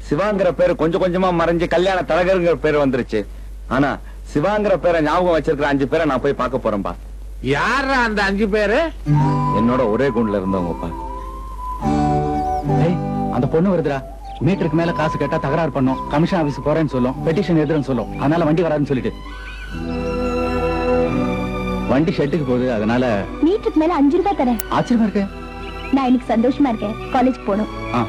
சிவாங்கிற பேரு கொஞ்சம் கொஞ்சமா மறைஞ்சு கல்யாண தரகருங்கிற பேரு வந்துருச்சு ஆனா சிவாங்கிற பேரை ஞாபகம் வச்சிருக்கிற அஞ்சு பேரை நான் போய் பார்க்க போறேன்பா யாரா அந்த அஞ்சு பேரு என்னோட ஒரே குண்ட்ல இருந்தவங்கப்பா ஏய் அந்த பொண்ணு வருதுடா மீட்டருக்கு மேல காசு கேட்டா தகராறு பண்ணும் கமிஷன் ஆபீஸ் போறேன்னு சொல்லும் பெட்டிஷன் எதிரன்னு சொல்லும் அதனால வண்டி வராதுன்னு சொல்லிட்டு வண்டி ஷெட்டுக்கு போகுது அதனால மீட்டருக்கு மேல அஞ்சு ரூபாய் தரேன் ஆச்சரியமா இருக்கு நான் இன்னைக்கு சந்தோஷமா இருக்கேன் காலேஜ் போகணும் ஆ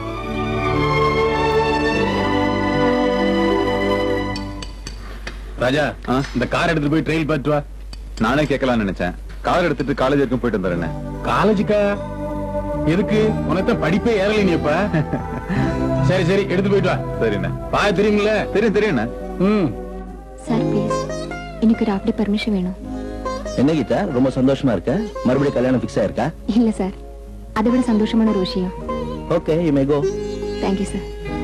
ராஜா இந்த கார் எடுத்துட்டு போய் ட்ரெயில் பார்த்து வா நானே கேட்கலாம்னு நினைச்சேன் கார் எடுத்துட்டு காலேஜ் வரைக்கும் போயிட்டு வந்துடுறேன் காலேஜுக்கா எதுக்கு உனக்கு தான் படிப்பே ஏறல நீ இப்ப சரி சரி எடுத்து போயிட்டு வா சரிண்ணே பாய தெரியுமில்ல தெரியும் தெரியுண்ணே ம் சார் ப்ளீஸ் எனக்கு ஒரு அப்படி பர்மிஷன் வேணும் என்ன கீதா ரொம்ப சந்தோஷமா இருக்க மறுபடியும் கல்யாணம் ஃபிக்ஸ் ஆயிருக்கா இல்ல சார் அதை விட சந்தோஷமான ஒரு விஷயம் okay you may go thank you sir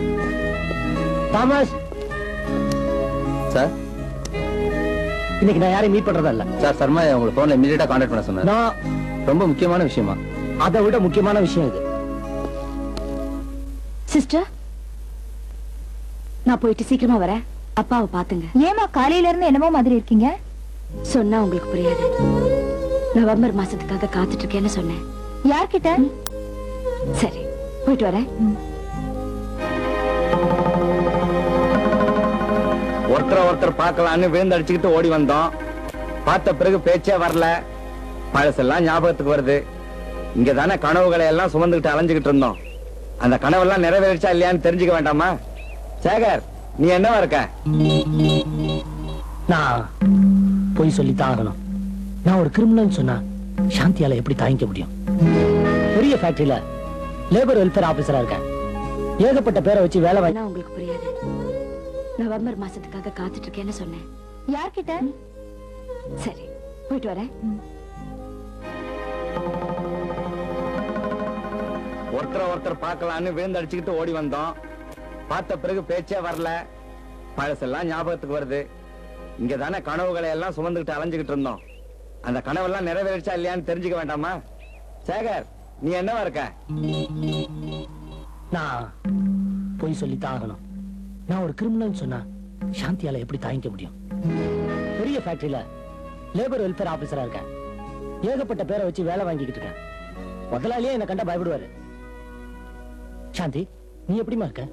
Thomas sir இன்னைக்கு நான் யாரையும் மீட் பண்றதா இல்ல சார் சர்மா உங்களை போன்ல இமீடியட்டா கான்டாக்ட் பண்ண சொன்னார் நான் ரொம்ப முக்கியமான விஷயமா அதை விட முக்கியமான விஷயம் இது சிஸ்டர் நான் போயிட்டு சீக்கிரமா வரேன் அப்பாவை பாத்துங்க ஏமா காலையில இருந்து என்னமோ மாதிரி இருக்கீங்க சொன்னா உங்களுக்கு புரியாது நவம்பர் மாசத்துக்காக காத்துட்டு இருக்கேன்னு சொன்னேன் யார்கிட்ட சரி போயிட்டு வரேன் ஒருத்தர ஒருத்தர் பார்க்கலான்னு விழுந்தடிச்சுக்கிட்டு ஓடி வந்தோம் பார்த்த பிறகு பேச்சே வரல பழசெல்லாம் ஞாபகத்துக்கு வருது இங்க தானே கனவுகளை எல்லாம் சுமந்துகிட்டு அலைஞ்சுகிட்டு இருந்தோம் அந்த கனவெல்லாம் நிறைவேறிச்சா இல்லையான்னு தெரிஞ்சுக்க வேண்டாமா சேகர் நீ என்னவா இருக்க நான் போய் சொல்லித்தான் ஆகணும் நான் ஒரு கிரிமினல் சொன்னா சாந்தியால எப்படி தாங்கிக்க முடியும் பெரிய ஃபேக்டரியில லேபர் வெல்ஃபேர் ஆபீசரா இருக்கேன் ஏகப்பட்ட பேரை வச்சு வேலை வாங்கி ஆனா உங்களுக்கு புரியாது நவம்பர் மாசத்துக்காக காத்துட்டு இருக்கேன்னு சொன்னேன் யார்கிட்ட சரி போயிட்டு வரேன் ஒருத்தர ஒருத்தர் பார்க்கலான்னு விழுந்தடிச்சுக்கிட்டு ஓடி வந்தோம் பார்த்த பிறகு பேச்சே வரல பழசெல்லாம் ஞாபகத்துக்கு வருது இங்க தானே கனவுகளை எல்லாம் சுமந்துகிட்டு அலைஞ்சுகிட்டு இருந்தோம் அந்த கனவெல்லாம் நிறைவேறிச்சா இல்லையான்னு தெரிஞ்சுக்க வேண்டாமா சேகர் நீ என்னவா இருக்க நான் போய் சொல்லித்தான் ஆகணும் நான் ஒரு கிரிமினல் சொன்னா சாந்தியால எப்படி தாங்கிக்க முடியும் பெரிய ஃபேக்டரியில லேபர் வெல்ஃபேர் ஆபீசரா இருக்கேன் ஏகப்பட்ட பேரை வச்சு வேலை வாங்கிக்கிட்டு இருக்கேன் முதலாளியே என்ன கண்டா பயப்படுவாரு சாந்தி நீ எப்படிமா இருக்க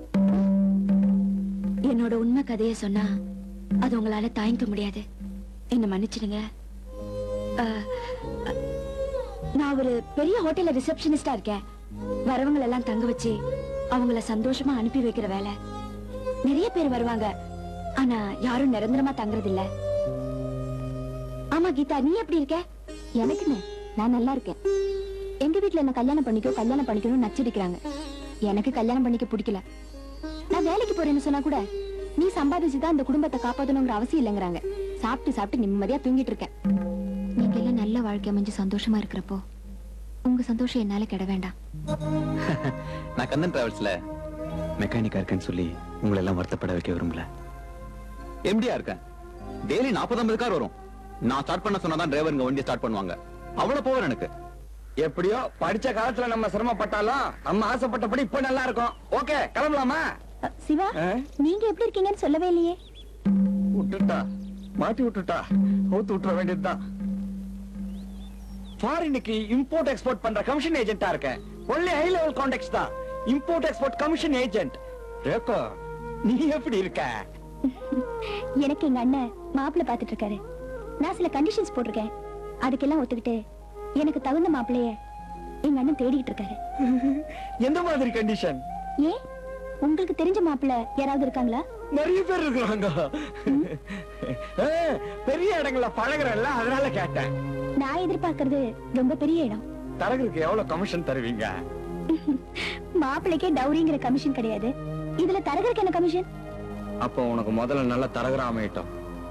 என்னோட உண்மை கதையை சொன்னா அது உங்களால தாங்கிக்க முடியாது என்ன மன்னிச்சிடுங்க அஹ், அஹ், நான் ஒரு பெரிய ஹோட்டல்ல ரிசப்ஷனிஸ்டா இருக்கேன் வரவங்க எல்லாம் தங்க வச்சு அவங்கள சந்தோஷமா அனுப்பி வைக்கிற வேலை நிறைய பேர் வருவாங்க ஆனா யாரும் நிரந்தரமா தங்குறது இல்ல ஆமா கீதா நீ எப்படி இருக்க எனக்குன்னு நான் நல்லா இருக்கேன் எங்க வீட்ல என்ன கல்யாணம் பண்ணிக்கோ கல்யாணம் பண்ணிக்கணும்னு நச்சரிக்கிறாங்க எனக்கு கல்யாணம் பண்ணிக்க பிடிக்கல நான் வேலைக்கு போறேன்னு சொன்னா கூட நீ சம்பாதிச்சுதான் இந்த குடும்பத்தை காப்பாத்தணுங்கிற அவசியம் இல்லைங்கிறாங்க சாப்பிட்டு சாப்பிட்டு நிம்மதியா தூங்கிட்டு இருக்கேன் நீங்க எல்லாம் நல்ல வாழ்க்கை அமைஞ்சு சந்தோஷமா இருக்கிறப்போ உங்க சந்தோஷம் என்னால கெட வேண்டாம் நான் கந்தன் டிராவல்ஸ்ல மெக்கானிக்கா இருக்கேன்னு சொல்லி உங்களை எல்லாம் வருத்தப்பட வைக்க விரும்பல எம்டியா இருக்கேன் டெய்லி நாற்பது ஐம்பது கார் வரும் நான் ஸ்டார்ட் பண்ண சொன்னாதான் டிரைவர் வண்டி ஸ்டார்ட் பண்ணுவாங்க அவ்வளவு போவர் எனக்கு எப்படியோ படிச்ச காலத்துல நம்ம சிரமப்பட்டாலும் நம்ம ஆசைப்பட்டபடி இப்ப நல்லா இருக்கும் ஓகே கிளம்பலாமா அ, சிவா ஆ? நீங்க எப்படி இருக்கீங்கன்னு சொல்லவே இல்லையே விட்டுட்டா மாட்டி விட்டுட்டா ஊத்து விட்டுற வேண்டியதுதான் ஃபாரினுக்கு இம்போர்ட் எக்ஸ்போர்ட் பண்ற கமிஷன் ஏஜென்ட்டா இருக்கேன் ஒன்லி ஹை லெவல் கான்டாக்ட்ஸ் தான் இம்போர்ட் எக்ஸ்போர்ட் கமிஷன் ஏஜென்ட் ரேகோ நீ எப்படி இருக்க எனக்கு எங்க அண்ணன் மாப்பிள்ளை பாத்துட்டு இருக்காரு நான் சில கண்டிஷன்ஸ் போட்டிருக்கேன் அதுக்கெல்லாம் ஒத்துக்கிட்டு எனக்கு தகுந்த மாப்பிள்ளைய எங்க அண்ணன் தேடிட்டு இருக்காரு எந்த மாதிரி கண்டிஷன் ஏன் உங்களுக்கு தெரிஞ்ச மாப்பிள்ளை யாராவது இருக்காங்களா நிறைய பேர் இருக்கிறாங்க ஆ, பெரிய இடங்கள்ல பழகுறல்ல அதனால கேட்டேன் நான் எதிர்பார்க்கறது ரொம்ப பெரிய இடம் தரகருக்கு எவ்வளவு கமிஷன் தருவீங்க மாப்பிள்ளைக்கே டவுரிங்கிற கமிஷன் கிடையாது இதுல தரகருக்கு என்ன கமிஷன் அப்போ உனக்கு முதல்ல நல்ல தரகரா அமையட்டும்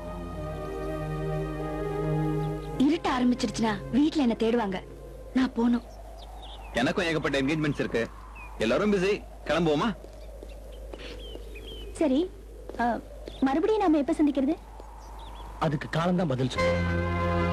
இருட்ட ஆரம்பிச்சிருச்சுன்னா வீட்ல என்ன தேடுவாங்க நான் போகணும் எனக்கும் ஏகப்பட்ட என்கேஜ்மெண்ட்ஸ் இருக்கு எல்லாரும் பிஸி கிளம்புவோமா சரி அ, மறுபடியும் நாம எப்ப சந்திக்கிறது அதுக்கு காலம் தான் பதில் சொல்லும்